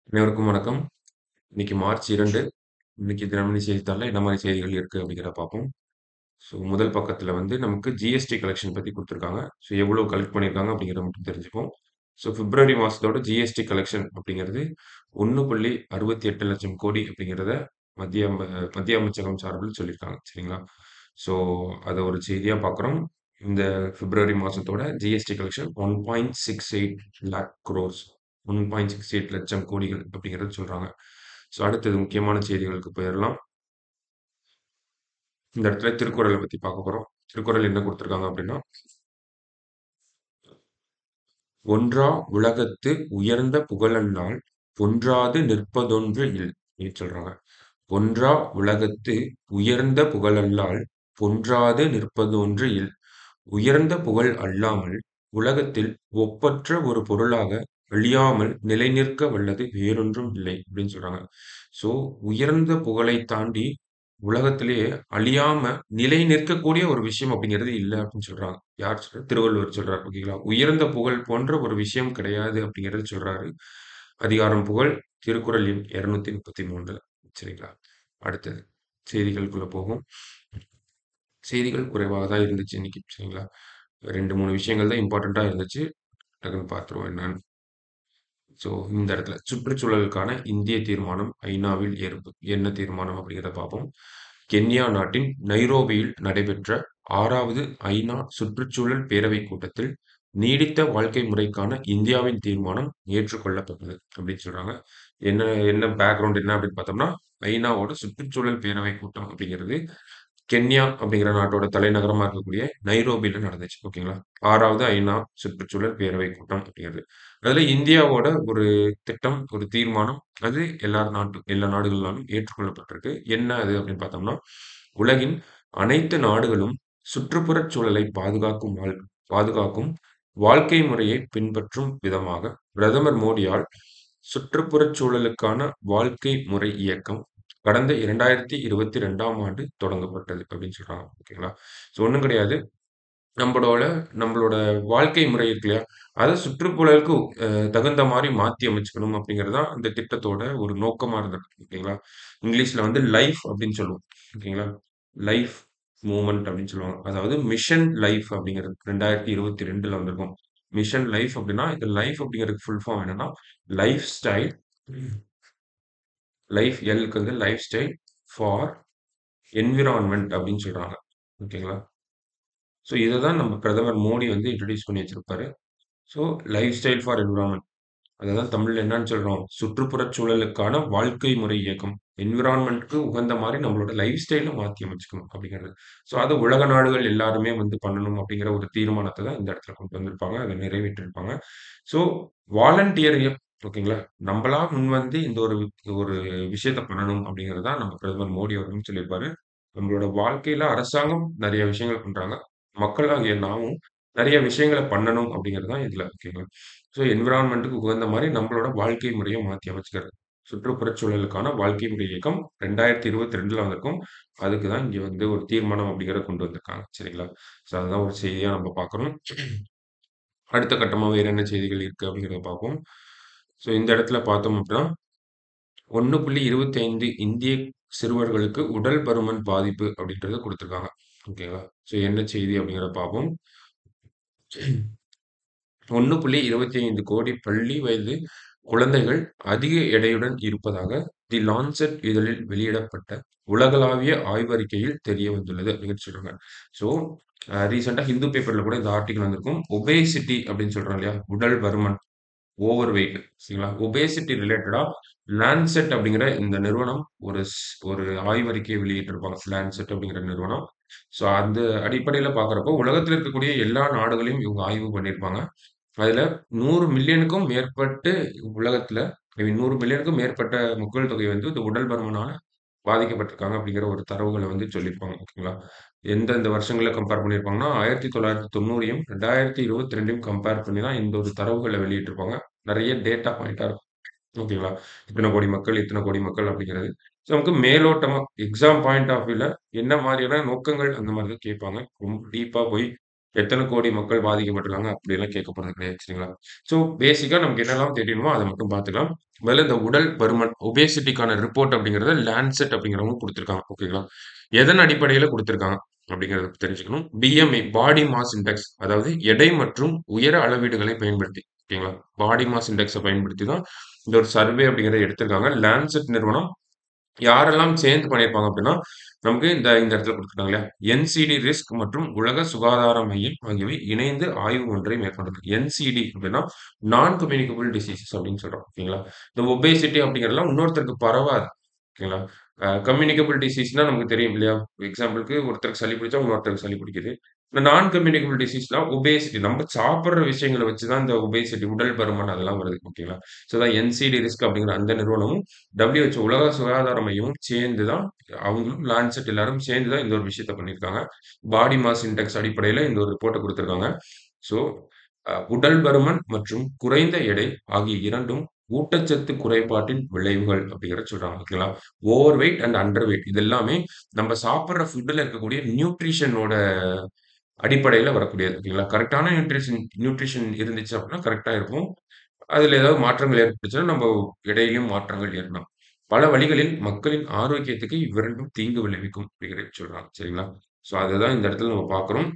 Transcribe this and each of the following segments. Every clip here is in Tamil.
அனைவருக்கும் வணக்கம். இன்னைக்கு மார்ச் 2 இன்னைக்கு தினமணி செய்தித்தாள்ல என்ன மாரி செய்திகள் இருக்கு அப்படிங்கிறத பார்ப்போம். ஸோ முதல் பக்கத்துல வந்து நமக்கு ஜிஎஸ்டி கலெக்ஷன் பத்தி குடுத்துருக்காங்க. ஸோ எவ்வளோ கலெக்ட் பண்ணியிருக்காங்க அப்படிங்கிறத மட்டும் தெரிஞ்சுப்போம். ஸோ பிப்ரவரி மாசத்தோட ஜிஎஸ்டி கலெக்ஷன் அப்படிங்கிறது 1.68 லட்சம் கோடி அப்படிங்கிறத மத்திய அம மத்திய அமைச்சகம் சார்பில் சொல்லியிருக்காங்க. சரிங்களா? ஸோ அத ஒரு செய்தியா பார்க்குறோம். இந்த பிப்ரவரி மாசத்தோட ஜிஎஸ்டி கலெக்ஷன் 1.68 லாக் குரோர்ஸ் 1.68 லட்சம் கோடிகள் அப்படிங்கிறத சொல்றாங்க. ஸோ அடுத்தது முக்கியமான செய்திகளுக்கு போயிரலாம். இந்த இடத்துல திருக்குறள பத்தி பார்க்க போறோம். திருக்குறள் என்ன குடுத்துருக்காங்க அப்படின்னா "ஒன்றா உலகத்து உயர்ந்த புகழல்லால் பொன்றாது நிற்பதொன்று இல்" அப்படின்னு சொல்றாங்க. "ஒன்றா உலகத்து உயர்ந்த புகழல்லால் பொன்றாது நிற்பதொன்று இல்" உயர்ந்த புகழ் அல்லாமல் உலகத்தில் ஒப்பற்ற ஒரு பொருளாக அழியாமல் நிலைநிற்க வல்லது வேறொன்றும் இல்லை அப்படின்னு சொல்றாங்க. ஸோ உயர்ந்த புகழை தாண்டி உலகத்திலேயே அழியாம நிலை நிற்கக்கூடிய ஒரு விஷயம் அப்படிங்கிறது இல்ல அப்படின்னு சொல்றாங்க. யார் சொல்றா? திருவள்ளுவர் சொல்றார். ஓகேங்களா? உயர்ந்த புகழ் போன்ற ஒரு விஷயம் கிடையாது அப்படிங்கிறத சொல்றாரு. அதிகாரம் புகழ் திருக்குறள் எண் 233ல. சரிங்களா? அடுத்தது செய்திகளுக்குள்ள போவோம். செய்திகள் குறைவாக தான் இருந்துச்சு இன்னைக்கு. சரிங்களா? 2, 3 விஷயங்கள் தான் இம்பார்ட்டன்ட்டா இருந்துச்சு. டக்குன்னு பார்த்துருவோம் என்னன்னு. ஸோ இந்த இடத்துல சுற்றுச்சூழலுக்கான இந்திய தீர்மானம் ஐநாவில் ஏற்பு என்ன தீர்மானம் அப்படிங்கிறத பார்ப்போம். கென்யா நாட்டின் நைரோபியில் நடைபெற்ற 6வது ஐநா சுற்றுச்சூழல் பேரவைக் கூட்டத்தில் நீடித்த வாழ்க்கை முறைக்கான இந்தியாவின் தீர்மானம் ஏற்றுக்கொள்ளப்பட்டது அப்படின்னு சொல்றாங்க. என்ன என்ன பேக்ரவுண்ட் என்ன அப்படின்னு பார்த்தோம்னா, ஐநாவோட சுற்றுச்சூழல் பேரவை கூட்டம் அப்படிங்கிறது கென்யா அப்படிங்கிற நாட்டோட தலைநகரமா இருக்கக்கூடிய நைரோபில நடந்துச்சு. ஓகேங்களா? 6வது ஐநா சுற்றுச்சூழல் பேரவை கூட்டம் அப்படிங்கிறது. அதுல இந்தியாவோட ஒரு திட்டம், ஒரு தீர்மானம் அது எல்லா நாட்டு எல்லா நாடுகள்னாலும் ஏற்றுக்கொள்ளப்பட்டிருக்கு. என்ன அது அப்படின்னு பார்த்தோம்னா, உலகின் அனைத்து நாடுகளும் சுற்றுப்புறச் சூழலை பாதுகாக்கும் வாழ் பாதுகாக்கும் வாழ்க்கை முறையை பின்பற்றும் விதமாக பிரதமர் மோடியால் சுற்றுப்புறச் சூழலுக்கான வாழ்க்கை முறை இயக்கம் கடந்த 2022ஆம் ஆண்டு தொடங்கப்பட்டது அப்படின்னு சொல்றாங்க. ஓகேங்களா? ஸோ ஒண்ணும் கிடையாது. நம்பளோட நம்மளோட வாழ்க்கை முறை இருக்கு இல்லையா? அத சுற்றுப்புறலுக்கு அ தகுந்த மாரி மாத்தி அமைச்சுக்கணும் அப்படிங்கிறது தான் இந்த திட்டத்தோட ஒரு நோக்கமா இருந்தது. ஓகேங்களா? இங்கிலீஷ்ல வந்து லைஃப் அப்படின்னு சொல்லுவோம். ஓகேங்களா? லைஃப் மூவ்மெண்ட் அப்படின்னு சொல்லுவாங்க. அதாவது மிஷன் லைஃப் அப்படிங்கிறது 2022ல வந்திருக்கும். மிஷன் லைஃப் அப்படின்னா, இந்த லைஃப் அப்படிங்கிறதுக்கு ஃபுல் ஃபார்ம் என்னன்னா, லைஃப் ஸ்டைல் லைஃப் எல்க்கு வந்து லைஃப் ஸ்டைல் ஃபார் என்விரான்மென்ட் அப்படின்னு சொல்றாங்க. ஓகேங்களா? ஸோ இத தான் நம்ம பிரதமர் மோடி வந்து இன்ட்ரோடியூஸ் பண்ணி வச்சிருப்பாரு. So lifestyle for environment அததான் தமிழ்ல என்னன்னு சொல்றோம்? சுற்றுப்புறச் சூழலுக்கான வாழ்க்கை முறை இயக்கம். என்விரான்மென்ட்க்கு உகந்த மாரி நம்மளோட லைஃப் ஸ்டைல மாத்தி அமைச்சுக்கணும் அப்படிங்கிறது. ஸோ அத உலக நாடுகள் எல்லாருமே வந்து பண்ணணும் அப்படிங்கிற ஒரு தீர்மானத்த தான் இந்த இடத்துல கொண்டு வந்திருப்பாங்க. அத நிறைவேற்றியிருப்பாங்க. ஸோ வாலண்டியரியம் ஓகேங்களா? நம்பளா முன்வந்து இந்த ஒரு ஒரு விஷயத்த பண்ணணும் அப்படிங்கிறது தான் நம்ம பிரதமர் மோடி அவர்களும் சொல்லியிருப்பாரு. நம்மளோட வாழ்க்கையில அரசாங்கம் நெறைய விஷயங்கள் பண்றாங்க. மக்களாகிய நாமும் நெறைய விஷயங்கள பண்ணணும் அப்படிங்கிறது தான் இதுல ஓகேங்களா? ஸோ என்விரான்மென்ட்க்கு உகந்த மாரி நம்மளோட வாழ்க்கை முறைய மாத்தி அமைச்சுக்கிறது. சுற்றுப்புறச் சூழலுக்கான வாழ்க்கை முறை இயக்கம் 2022ல வந்திருக்கும். அதுக்கு தான் இங்க வந்து ஒரு தீர்மானம் அப்படிங்கிறத கொண்டு வந்திருக்காங்க. சரிங்களா? ஸோ அதுதான் ஒரு செய்தியா நம்ம பார்க்குறோம். அடுத்த கட்டமா வேற என்ன செய்திகள் இருக்கு அப்படிங்கிறத பார்ப்போம். ஸோ இந்த இடத்துல பார்த்தோம் அப்படின்னா 1.25 இந்திய சிறுவர்களுக்கு உடல் பருமன் பாதிப்பு அப்படின்றத குடுத்திருக்காங்க. ஓகேங்களா? ஸோ என்ன செய்தி அப்படிங்கிறத பார்ப்போம். 1.25 கோடி பள்ளி வயது குழந்தைகள் அதிக எடையுடன் இருப்பதாக தி லான்செட் இதழில் வெளியிடப்பட்ட உலகளாவிய ஆய்வறிக்கையில் தெரிய வந்துள்ளது அப்படின்னு சொல்றாங்க. ஸோ அ ரீசென்ட்டா ஹிந்து பேப்பர்ல கூட இந்த ஆர்டிக்கிள் வந்திருக்கும். ஒபேசிட்டி அப்படின்னு சொல்றோம் இல்லையா? உடல் பருமன், ஓவர் வெயிட் சரிங்களா? ஒபேசிட்டி ரிலேட்டடா லான்செட் அப்படிங்கிற இந்த நிறுவனம் ஒரு ஸ் ஒரு ஆய்வறிக்கையை வெளியிட்டிருப்பாங்க. லான்செட் அப்படிங்கிற நிறுவனம். ஸோ அந்த அடிப்படையில பார்க்கிறப்போ, உலகத்தில இருக்கக்கூடிய எல்லா நாடுகளையும் இவங்க ஆய்வு பண்ணியிருப்பாங்க. அதுல 100 மில்லியனுக்கும் மேற்பட்டு உலகத்தில ஐ மீன் 100 மில்லியனுக்கும் மேற்பட்ட மக்கள் தொகை வந்து இந்த உடல் பருமனால பாதிக்கப்பட்டிருக்காங்க அப்படிங்கிற ஒரு தரவுகள வந்து சொல்லியிருப்பாங்க. ஓகேங்களா? எந்தெந்த வருஷங்கள்ல கம்பேர் பண்ணியிருப்பாங்கன்னா, 1990யும் 2022யும் கம்பேர் பண்ணி தான் இந்த ஒரு தரவுகள வெளியிட்டிருப்பாங்க. நெறைய டேட்டா பாயிண்ட்டா இருக்கும். ஓகேங்களா? இத்தன கோடி மக்கள், இத்தன கோடி மக்கள் அப்படிங்கிறது. ஸோ நமக்கு மேலோட்டமா எக்ஸாம் பாயிண்ட் ஆஃப் வியூல என்ன மாரியான நோக்கங்கள் அந்த மாரி தான் கேட்பாங்க. ரொம்ப டீப்பா போய் எத்தனை கோடி மக்கள் பாதிக்கப்பட்டிருக்காங்க அப்படியெல்லாம் கேட்க போறது கிடையாது சரிங்களா ஸோ பேசிக்கா நமக்கு என்னெல்லாம் தெரியணுமோ அதை மட்டும் பார்த்துக்கலாம் முதல்ல இந்த உடல் பருமன் ஒபேசிட்டிக்கான ரிப்போர்ட் அப்படிங்கறத லேண்ட்செட் அப்படிங்கிறவங்க கொடுத்துருக்காங்க ஓகேங்களா எதன் அடிப்படையில கொடுத்துருக்காங்க அப்படிங்கறத தெரிஞ்சுக்கணும் பிஎம்ஐ பாடி மாஸ் இண்டெக்ஸ் அதாவது எடை மற்றும் உயர அளவீடுகளை பயன்படுத்தி ஓகேங்களா பாடி மாஸ் இண்டெக்ஸை பயன்படுத்தி தான் இந்த ஒரு சர்வே அப்படிங்கறத எடுத்திருக்காங்க லேண்ட்செட் நிறுவனம் யாரெல்லாம் சேர்ந்து பண்ணியிருப்பாங்க அப்படின்னா நமக்கு இந்த இந்த இடத்துல கொடுத்துருக்காங்க இல்லையா என்சிடி ரிஸ்க் மற்றும் உலக சுகாதார மையம் ஆகியவை இணைந்து ஆய்வு ஒன்றை மேற்கொண்டது என்சிடி அப்படின்னா நான் கம்யூனிகபிள் டிசீசஸ் அப்படின்னு சொல்றோம் ஓகேங்களா இந்த ஒபேசிட்டி அப்படிங்கிறதுலாம் இன்னொருத்தருக்கு பரவாது ஓகேங்களா கம்யூனிகபிள் டிசீஸ்னா நமக்கு தெரியும் இல்லையா எக்ஸாம்பிளுக்கு ஒருத்தருக்கு சளி பிடிச்சா இன்னொருத்தருக்கு சளி பிடிக்குது இந்த நான் கம்யூனிகபிள் டிசீஸ்லாம் ஒபேசிட்டி நம்ம சாப்பிட்ற விஷயங்களை வச்சு தான் இந்த ஒபேசிட்டி உடல் பருமன் அதெல்லாம் வருது ஓகேங்களா ஸோ தான் என்சிடி ரிஸ்க் அப்படிங்கிற அந்த நிறுவனமும் WHO உலக சுகாதார மையமும் சேர்ந்து தான் அவங்களும் லான்செட் எல்லாரும் சேர்ந்து தான் இந்த ஒரு விஷயத்த பண்ணியிருக்காங்க பாடி மாஸ் இண்டெக்ஸ் அடிப்படையில் இந்த ஒரு ரிப்போர்ட்டை கொடுத்துருக்காங்க ஸோ உடல் பருமன் மற்றும் குறைந்த எடை ஆகிய இரண்டும் ஊட்டச்சத்து குறைபாட்டின் விளைவுகள் அப்படிங்கிறத சொல்றாங்க ஓகேங்களா overweight and underweight இது எல்லாமே நம்ம சாப்பிட்ற ஃபுட்டில் இருக்கக்கூடிய நியூட்ரிஷனோட அடிப்படையில் வரக்கூடியது ஓகேங்களா கரெக்டான நியூட்ரிஷன் நியூட்ரிஷன் இருந்துச்சு அப்படின்னா கரெக்டாக இருக்கும் அதில் ஏதாவது மாற்றங்கள் ஏற்பட்டுச்சுன்னா நம்ம இடையிலும் மாற்றங்கள் ஏற்படும் பல வழிகளில் மக்களின் ஆரோக்கியத்துக்கு இவ்விரண்டும் தீங்கு விளைவிக்கும் அப்படிங்கிறத சொல்றாங்க சரிங்களா ஸோ அதை தான் இந்த இடத்துல நம்ம பார்க்குறோம்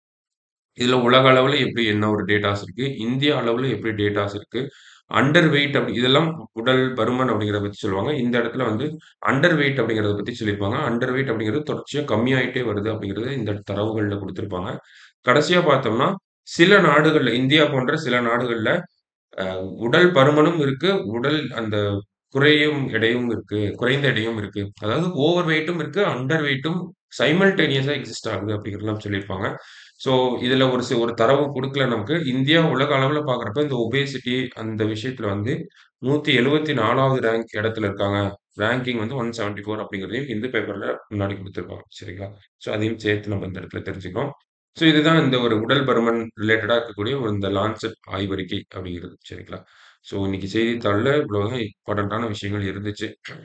இதுல உலக அளவுல எப்படி என்ன ஒரு டேட்டாஸ் இருக்கு இந்திய அளவுல எப்படி டேட்டாஸ் இருக்கு அண்டர் வெயிட் அப்படி இதெல்லாம் உடல் பருமன் அப்படிங்கிறத பத்தி சொல்லுவாங்க இந்த இடத்துல வந்து அண்டர் வெயிட் அப்படிங்கிறத பத்தி சொல்லியிருப்பாங்க அண்டர் வெயிட் அப்படிங்கிறது தொடர்ச்சியா கம்மியாயிட்டே வருது அப்படிங்கிறது இந்த தரவுகள்ல கொடுத்திருப்பாங்க கடைசியா பார்த்தோம்னா சில நாடுகள்ல இந்தியா போன்ற சில நாடுகள்ல அஹ், உடல் பருமனும் இருக்கு உடல் அந்த குறையும் எடையும் இருக்கு குறைந்த எடையும் இருக்கு அதாவது ஓவர் வெயிட்டும் இருக்கு அண்டர் வெயிட்டும் சைமல்டேனியஸா எக்ஸிஸ்ட் ஆகுது அப்படிங்கிறதெல்லாம் சொல்லியிருப்பாங்க ஸோ இதுல ஒரு சி- ஒரு தரவு கொடுக்கல நமக்கு இந்தியா உலக அளவுல பாக்குறப்ப இந்த ஒபேசிட்டி அந்த விஷயத்துல வந்து நூத்தி எழுவத்தி நாலாவது ரேங்க் இடத்துல இருக்காங்க ரேங்கிங் வந்து ஒன் செவன்டி ஃபோர் அப்படிங்கிறதையும் இந்த பேப்பர்ல முன்னாடி கொடுத்துருப்பாங்க சரிங்களா ஸோ அதையும் சேர்த்து நம்ம இந்த இடத்துல தெரிஞ்சுக்கிறோம் ஸோ இதுதான் இந்த ஒரு உடல் பருமன் ரிலேட்டடா இருக்கக்கூடிய ஒரு இந்த லான்செட் ஆய்வறிக்கை அப்படிங்கிறது சரிங்களா ஸோ இன்னைக்கு செய்தித்தாளில் இவ்வளவுதான் இம்பார்ட்டண்ட்டான விஷயங்கள் இருந்துச்சு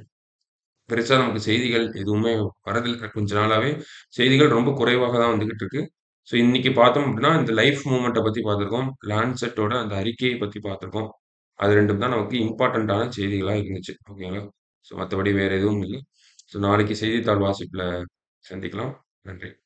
பெருசா நமக்கு செய்திகள் எதுவுமே வரதில்லை கொஞ்ச நாளாவே செய்திகள் ரொம்ப குறைவாக தான் வந்துகிட்டு இருக்கு ஸோ இன்னைக்கு பார்த்தோம் அப்படின்னா இந்த லைஃப் மூமெண்ட்டை பத்தி பார்த்துருக்கோம் லான்செட்டோட அந்த அறிக்கையை பத்தி பார்த்துருக்கோம் அது ரெண்டும் தான் நமக்கு இம்பார்ட்டண்ட்டான செய்திகளா இருந்துச்சு ஓகேங்களா ஸோ மற்றபடி வேற எதுவும் இல்லை ஸோ நாளைக்கு செய்தித்தாள் வாசிப்புல சந்திக்கலாம் நன்றி